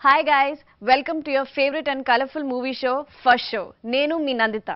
hi guys welcome to your favourite and colourful movie show first show నేను మీ నందిత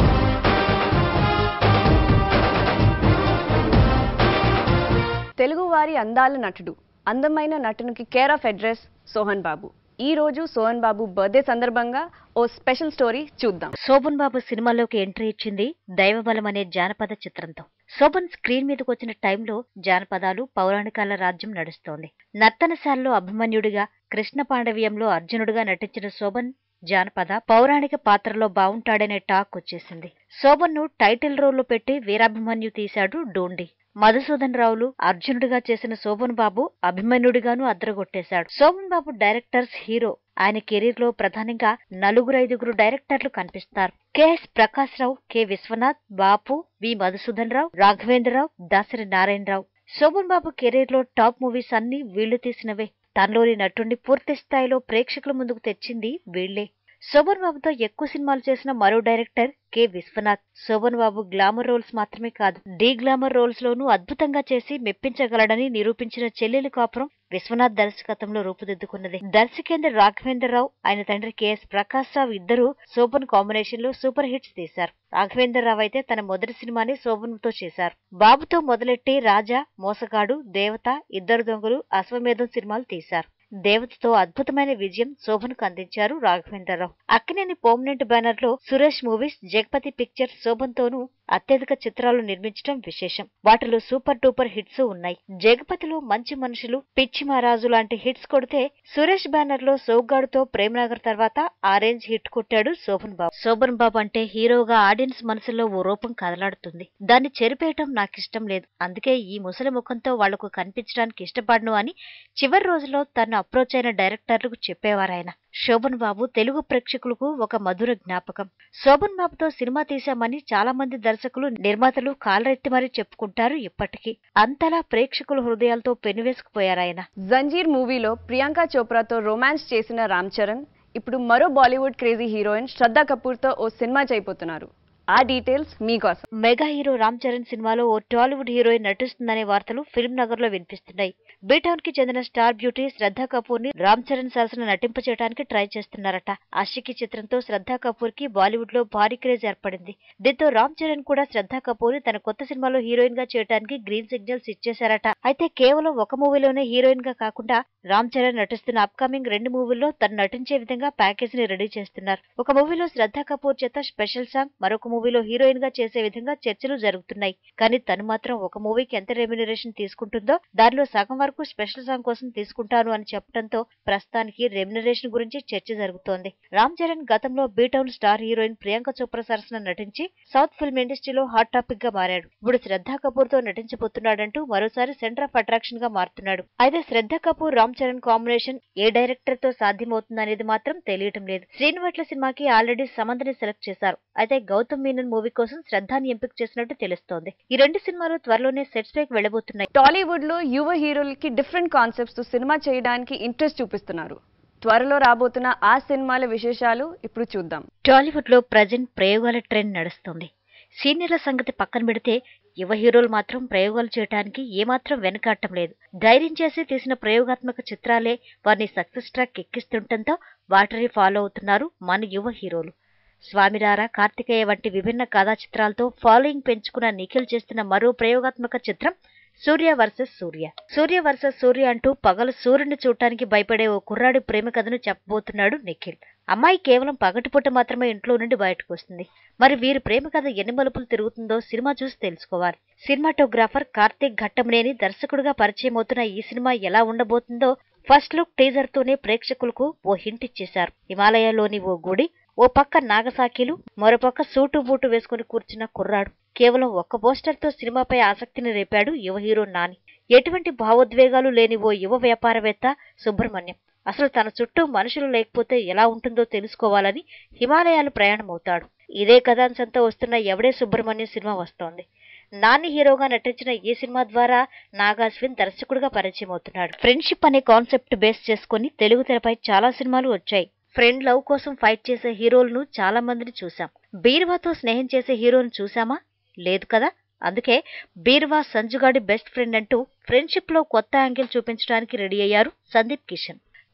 తెలుగువారి అందాల నటుడు అందమైన నటునికి care of address Sohan Babu ఈ రోజు సోహన్ బాబు బర్త్డే సందర్భంగా ఓ స్పెషల్ స్టోరీ చూద్దాం శోభన్ బాబు సినిమాలోకి ఎంట్రీ ఇచ్చింది దైవబలం అనే జానపద చిత్రంతో శోభన్ స్క్రీన్ మీదకి వచ్చిన టైంలో జానపదాలు పౌరాణికాల రాజ్యం నడుస్తోంది నర్తనశాలలో అభిమన్యుడిగా కృష్ణ పాండవీయంలో అర్జునుడిగా నటించిన శోభన్ జానపద పౌరాణిక పాత్రలో బావుంటాడనే టాక్ వచ్చేసింది శోభన్ను టైటిల్ రోల్లో పెట్టి వీరాభిమన్యు తీశాడు డోండి మధుసూదన్ రావులు అర్జునుడిగా చేసిన శోభన్ బాబు అభిమన్యుడిగాను అద్దరగొట్టేశాడు శోభన్ బాబు డైరెక్టర్స్ హీరో ఆయన కెరీర్ లో ప్రధానంగా నలుగురు ఐదుగురు డైరెక్టర్లు కనిపిస్తారు KS Prakash Rao K Viswanath Bapu V Madhusudan Rao Raghavendrarao Dasari Narayanarao Sobhan Babu career లో టాప్ మూవీస్ అన్ని వీళ్లు తీసినవే తనలోని నటుణ్ణి పూర్తి స్థాయిలో ప్రేక్షకుల ముందుకు తెచ్చింది వీళ్లే శోభన్ బాబుతో ఎక్కువ సినిమాలు చేసిన మరో director K Viswanath Sobhan Babu glamour roles మాత్రమే కాదు డీ గ్లామర్ రోల్స్ లోనూ అద్భుతంగా చేసి మెప్పించగలడని నిరూపించిన చెల్లెలు కాపురం విశ్వనాథ్ దర్శకత్వంలో రూపుదిద్దుకున్నది దర్శకేంద్ర రాఘవేంద్రరావు ఆయన తండ్రి కెఎస్ ప్రకాశ్ రావు ఇద్దరు శోభన్ కాంబినేషన్ లో సూపర్ హిట్స్ తీశారు రాఘవేంద్రరావు అయితే తన మొదటి సినిమాని శోభన్ తో చేశారు బాబుతో మొదలెట్టి రాజా మోసగాడు దేవత ఇద్దరు దొంగలు అశ్వమేధం సినిమాలు తీశారు దేవతతో అద్భుతమైన విజయం శోభన్కు అందించారు రాఘవేంద్రరావు అక్కినేని పర్మనెంట్ బ్యానర్ లో సురేష్ మూవీస్ జగపతి పిక్చర్స్ శోభన్తోనూ అత్యధిక చిత్రాలు నిర్మించడం విశేషం వాటిలో సూపర్ డూపర్ హిట్స్ ఉన్నాయి జగపతిలో మంచి మనుషులు పిచ్చి మహారాజు లాంటి హిట్స్ కొడితే సురేష్ బ్యానర్ లో సోగ్గాడుతో ప్రేమనగర్ తర్వాత ఆ రేంజ్ హిట్ కొట్టాడు శోభన్ బాబు శోభన్ బాబు అంటే హీరోగా ఆడియన్స్ మనసులో ఓ రూపం కదలాడుతుంది దాన్ని చెరిపేయటం నాకిష్టం లేదు అందుకే ఈ ముసలి ముఖంతో వాళ్లకు కనిపించడానికి ఇష్టపడను అని చివరి రోజులో తను అప్రోచ్ అయిన డైరెక్టర్లకు చెప్పేవారాయన శోభన్ బాబు తెలుగు ప్రేక్షకులకు ఒక మధుర జ్ఞాపకం శోభన్ బాబుతో సినిమా తీశామని చాలా మంది దర్శకులు నిర్మాతలు కాలరెత్తి మరీ చెప్పుకుంటారు ఇప్పటికీ అంతలా ప్రేక్షకుల హృదయాలతో పెనువేసుకుపోయారాయన జంజీర్ మూవీలో ప్రియాంక చోప్రాతో రొమాన్స్ చేసిన రామ్ చరణ్ ఇప్పుడు మరో బాలీవుడ్ క్రేజీ హీరోయిన్ శ్రద్ధా కపూర్తో ఓ సినిమా చేయబోతున్నారు ఆ డీటెయిల్స్ మీకోసం మెగా హీరో రామ్ చరణ్ సినిమాలో ఓ టాలీవుడ్ హీరోయిన్ నటిస్తుందనే వార్తలు ఫిల్మ్ నగర్ లో వినిపిస్తున్నాయి బీటౌన్ కి చెందిన స్టార్ బ్యూటీ శ్రద్ధా కపూర్ ని రామ్ చరణ్ సరసన నటింపచేయడానికి ట్రై చేస్తున్నారట ఆషికి చిత్రంతో శ్రద్ధా కపూర్ కి బాలీవుడ్ లో భారీ క్రేజ్ ఏర్పడింది దీంతో రామ్ చరణ్ కూడా శ్రద్ధా కపూర్ ని తన కొత్త సినిమాలో హీరోయిన్ గా చేయడానికి గ్రీన్ సిగ్నల్స్ ఇచ్చేశారట అయితే కేవలం ఒక మూవీలోనే హీరోయిన్ గా కాకుండా రామ్ చరణ్ నటిస్తున్న అప్కమింగ్ రెండు మూవీల్లో తను నటించే విధంగా ప్యాకేజ్ ని రెడీ చేస్తున్నారు ఒక మూవీలో శ్రద్ధా కపూర్ చేత స్పెషల్ సాంగ్ మరొక మూవీలో హీరోయిన్ గా చేసే విధంగా చర్చలు జరుగుతున్నాయి కానీ తను మాత్రం ఒక మూవీకి ఎంత రెమ్యునరేషన్ తీసుకుంటుందో దానిలో సగం వరకు స్పెషల్ సాంగ్ కోసం తీసుకుంటాను అని చెప్పడంతో ప్రస్తుతానికి రెమ్యునరేషన్ గురించి చర్చ జరుగుతోంది రామ్ చరణ్ గతంలో Btown star heroine Priyanka Chopra సరసన నటించి సౌత్ ఫిల్మ్ ఇండస్ట్రీలో హాట్ టాపిక్ గా మారాడు ఇప్పుడు శ్రద్ధా కపూర్ తో నటించబోతున్నాడంటూ మరోసారి సెంటర్ ఆఫ్ అట్రాక్షన్ గా మారుతున్నాడు అయితే శ్రద్ధా కపూర్ రామ్ చరణ్ కాంబినేషన్ ఏ డైరెక్టర్ తో సాధ్యమవుతుందనేది మాత్రం తెలియటం లేదు శ్రీనివట్ల సినిమాకి ఆల్రెడీ సమంతని సెలెక్ట్ చేశారు అయితే గౌతమ్ మీనన్ మూవీ కోసం శ్రద్ధాని ఎంపిక చేసినట్టు తెలుస్తోంది ఈ రెండు సినిమాలు త్వరలోనే సెట్స్ పైకి వెళ్లబోతున్నాయి టాలీవుడ్ లో యువ హీరోలకి డిఫరెంట్ కాన్సెప్ట్స్ తో సినిమా చేయడానికి ఇంట్రెస్ట్ చూపిస్తున్నారు త్వరలో రాబోతున్న ఆ సినిమాల విశేషాలు ఇప్పుడు చూద్దాం టాలీవుడ్ లో ప్రజెంట్ ప్రయోగాల ట్రెండ్ నడుస్తుంది సీనియర్ల సంగతి పక్కన పెడితే యువ హీరోలు మాత్రం ప్రయోగాలు చేయడానికి ఏమాత్రం వెనకాడటం లేదు ధైర్యం చేసి తీసిన ప్రయోగాత్మక చిత్రాలే వారిని సక్సెస్ ట్రాక్ ఎక్కిస్తుండటంతో వాటిని ఫాలో అవుతున్నారు మన యువ హీరోలు స్వామిరార కార్తికేయ వంటి విభిన్న కథా చిత్రాలతో ఫాలోయింగ్ పెంచుకున్న నిఖిల్ చేస్తున్న మరో ప్రయోగాత్మక చిత్రం సూర్య వర్సెస్ సూర్య సూర్య వర్సెస్ సూర్య అంటూ పగలు సూర్యుని చూడటానికి భయపడే ఓ కుర్రాడి ప్రేమ కథను చెప్పబోతున్నాడు నిఖిల్ అమ్మాయి కేవలం పగటిపూట మాత్రమే ఇంట్లో నుండి బయటకు వస్తుంది మరి వీరి ప్రేమ కథ ఎన్ని మలుపులు తిరుగుతుందో సినిమా చూసి తెలుసుకోవాలి సినిమాటోగ్రాఫర్ కార్తీక్ ఘట్టమనేని దర్శకుడిగా పరిచయం అవుతున్న ఈ సినిమా ఎలా ఉండబోతుందో ఫస్ట్ లుక్ టీజర్ తోనే ప్రేక్షకులకు ఓ హింట్ ఇచ్చేశారు హిమాలయాల్లోని ఓ గుడి ఓ పక్క నాగసాకిలు మరోపక్క సూటు బూటు వేసుకుని కూర్చున్న కుర్రాడు కేవలం ఒక్క పోస్టర్ తో సినిమాపై ఆసక్తిని రేపాడు యువ హీరో నాని ఎటువంటి భావోద్వేగాలు లేని ఓ యువ వ్యాపారవేత్త సుబ్రహ్మణ్యం అసలు తన చుట్టూ మనుషులు లేకపోతే ఎలా ఉంటుందో తెలుసుకోవాలని హిమాలయాలు ప్రయాణమవుతాడు ఇదే కథాంశంతో వస్తున్న ఎవడే సుబ్రహ్మణ్యం సినిమా వస్తోంది నాని హీరోగా నటించిన ఈ సినిమా ద్వారా నాగాశ్విన్ దర్శకుడిగా పరిచయం అవుతున్నాడు ఫ్రెండ్షిప్ అనే కాన్సెప్ట్ బేస్ చేసుకుని తెలుగు తెరపై చాలా సినిమాలు వచ్చాయి ఫ్రెండ్ లవ్ కోసం ఫైట్ చేసే హీరోలను చాలా మందిని చూశాం బీర్వాతో స్నేహం చేసే హీరోను చూశామా లేదు కదా అందుకే బీర్వా సంజుగాడి బెస్ట్ ఫ్రెండ్ అంటూ ఫ్రెండ్షిప్ లో కొత్త యాంగిల్ చూపించడానికి రెడీ అయ్యారు సందీప్ కిషన్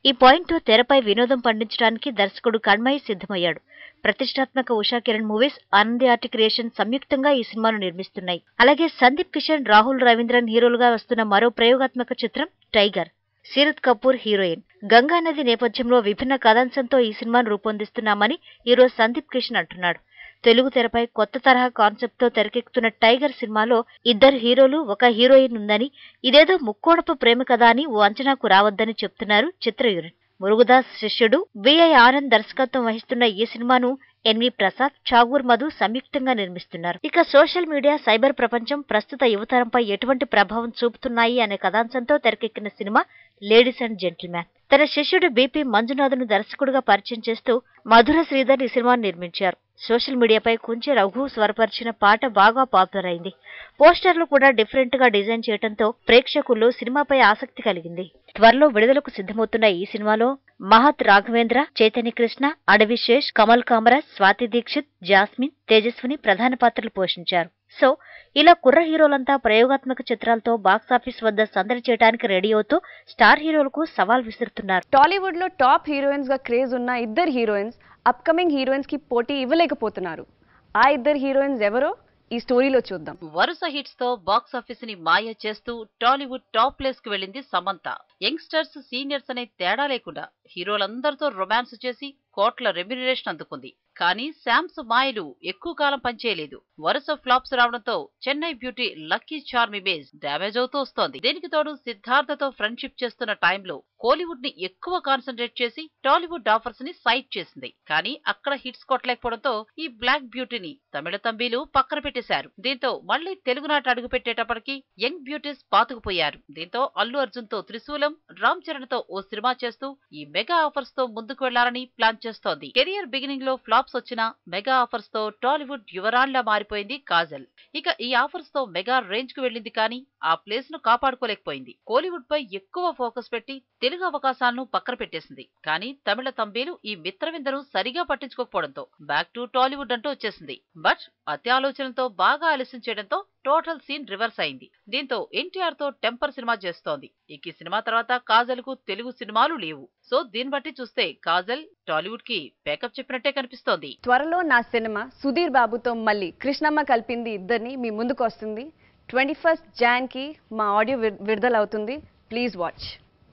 ఈ పాయింట్తో తెరపై వినోదం పండించడానికి దర్శకుడు కణ్మయి సిద్ధమయ్యాడు ప్రతిష్టాత్మక Usha Kiran movies Anandi art creation సంయుక్తంగా ఈ సినిమాను నిర్మిస్తున్నాయి అలాగే సందీప్ కిషన్ రాహుల్ రవీంద్రన్ హీరోలుగా వస్తున్న మరో ప్రయోగాత్మక చిత్రం టైగర్ సీరత్ కపూర్ హీరోయిన్ గంగా నది నేపథ్యంలో విభిన్న కథాంశంతో ఈ సినిమాను రూపొందిస్తున్నామని ఈరోజు సందీప్ కిషన్ అంటున్నాడు తెలుగు తెరపై కొత్త తరహా కాన్సెప్ట్ తో తెరకెక్కుతున్న టైగర్ సినిమాలో ఇద్దరు హీరోలు ఒక హీరోయిన్ ఉందని ఇదేదో ముక్కోడపు ప్రేమ కథ అని ఓ అంచనాకు రావద్దని చెప్తున్నారు చిత్ర యూనిట్ మురుగుదాస్ శిష్యుడు విఐ ఆనంద్ దర్శకత్వం వహిస్తున్న ఈ సినిమాను ఎన్వి ప్రసాద్ చాగూర్ మధు సంయుక్తంగా నిర్మిస్తున్నారు ఇక సోషల్ మీడియా సైబర్ ప్రపంచం ప్రస్తుత యువతరంపై ఎటువంటి ప్రభావం చూపుతున్నాయి అనే కథాంశంతో తెరకెక్కిన సినిమా లేడీస్ అండ్ జెంటిల్మ్యాన్ తన శిష్యుడు బీపీ మంజునాథ్ను దర్శకుడిగా పరిచయం చేస్తూ మధుర శ్రీధర్ ఈ సినిమాను నిర్మించారు సోషల్ మీడియాపై కుంచె రఘు స్వరపరిచిన పాట బాగా పాపులర్ అయింది పోస్టర్లు కూడా డిఫరెంట్ గా డిజైన్ చేయడంతో ప్రేక్షకుల్లో సినిమాపై ఆసక్తి కలిగింది త్వరలో విడుదలకు సిద్ధమవుతున్న ఈ సినిమాలో మహత్ రాఘవేంద్ర చైతన్య కృష్ణ అడవి శేష్ కమల్ కామరాజ్ స్వాతి దీక్షిత్ జాస్మిన్ తేజస్విని ప్రధాన పాత్రలు పోషించారు సో ఇలా కుర్ర హీరోలంతా ప్రయోగాత్మక చిత్రాలతో బాక్సాఫీస్ వద్ద సందడి చేయడానికి రెడీ అవుతూ స్టార్ హీరోలకు సవాల్ విసురుతున్నారు టాలీవుడ్ లో టాప్ హీరోయిన్స్ గా క్రేజ్ ఉన్న ఇద్దరు హీరోయిన్స్ అప్కమింగ్ హీరోయిన్స్ కి పోటీ ఇవ్వలేకపోతున్నారు ఆ ఇద్దరు హీరోయిన్స్ ఎవరో ఈ స్టోరీలో చూద్దాం వరుస హిట్స్ తో బాక్స్ ఆఫీస్ ని మాయ చేస్తూ టాలీవుడ్ టాప్ ప్లేస్ కు వెళ్ళింది సమంత యంగ్స్టర్స్ సీనియర్స్ అనే తేడా లేకుండా హీరోలందరితో రొమాన్స్ చేసి కోట్ల రెమ్యునరేషన్ అందుకుంది కానీ శామ్స్ మాయలు ఎక్కువ కాలం పనిచేయలేదు వరుస ఫ్లాప్స్ రావడంతో Chennai beauty lucky charm image damage అవుతూ వస్తోంది దీనికి తోడు సిద్ధార్థతో ఫ్రెండ్షిప్ చేస్తున్న టైంలో కోలీవుడ్ ని ఎక్కువ కాన్సన్ట్రేట్ చేసి టాలీవుడ్ ఆఫర్స్ ని సైట్ చేసింది కానీ అక్కడ హిట్స్ కొట్టలేకపోవడంతో ఈ బ్లాక్ బ్యూటీని తమిళ తంబీలు పక్కన పెట్టేశారు దీంతో మళ్లీ తెలుగునాట అడుగు పెట్టేటప్పటికి యంగ్ బ్యూటీస్ పాతుకుపోయారు దీంతో అల్లు అర్జున్ తో త్రిశూలం రామ్ చరణ్ తో ఓ సినిమా చేస్తూ ఈ మెగా ఆఫర్స్ తో ముందుకు వెళ్లాలని ప్లాన్ చేస్తోంది కెరియర్ బిగినింగ్ లో ఫ్లాప్స్ వచ్చిన మెగా ఆఫర్స్ తో టాలీవుడ్ యువరాన్లా మారిపోయింది కాజల్ ఇక ఈ ఆఫర్స్ తో మెగా రేంజ్ కు వెళ్ళింది కానీ ఆ ప్లేస్ ను కాపాడుకోలేకపోయింది కోలీవుడ్ పై ఎక్కువ ఫోకస్ పెట్టి తెలుగు అవకాశాలను పక్కన పెట్టేసింది కానీ తమిళ తంబేలు ఈ మిత్రవిందను సరిగా పట్టించుకోకపోవడంతో బ్యాక్ టు టాలీవుడ్ అంటూ వచ్చేసింది బట్ అతి ఆలోచనలతో బాగా ఆలస్యం చేయడంతో టోటల్ సీన్ రివర్స్ అయింది దీంతో ఎన్టీఆర్ తో టెంపర్ సినిమా చేస్తోంది ఇక ఈ సినిమా తర్వాత కాజల్ కు తెలుగు సినిమాలు లేవు సో దీన్ని బట్టి చూస్తే కాజల్ టాలీవుడ్ కి పేకప్ చెప్పినట్టే కనిపిస్తోంది త్వరలో నా సినిమా సుధీర్ బాబుతో మళ్ళీ కృష్ణమ్మ కలిపింది ఇద్దరిని మీ ముందుకు వస్తుంది ట్వంటీ ఫస్ట్ జాన్ కి మా ఆడియో విడుదల అవుతుంది ప్లీజ్ వాచ్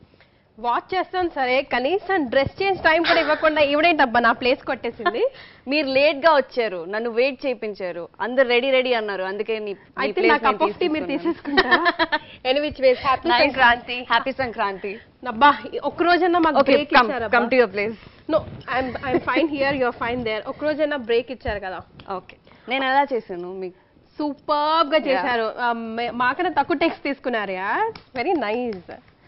వాచ్ చేస్తాను సరే కనీసం డ్రెస్ చేంజ్ టైం కూడా ఇవ్వకుండా ఈవిడేంటబ్బా నా ప్లేస్ కొట్టేసింది మీరు లేట్ గా వచ్చారు నన్ను వెయిట్ చేయించారు అందరు రెడీ రెడీ అన్నారు అందుకే నీ అయితే నా కప్ ఆఫ్ టీ మీరు తీసేసుకుంటారా any which ways happy Sankranti happy Sankranti అబ్బా ఒక్క రోజన్నా మాకు ఓకే బ్రేక్ కమ్ ఇచ్చారు come to your place no I'm I'm fine here your fine there ఒక్క రోజైనా బ్రేక్ ఇచ్చారు కదా ఓకే నేను ఎలా చేశాను మీకు సూపర్ గా చేశారు ఆ, మే- మాకన్నా తక్కువ టెక్స్ట్ తీసుకున్నారు యా వెరీ నైస్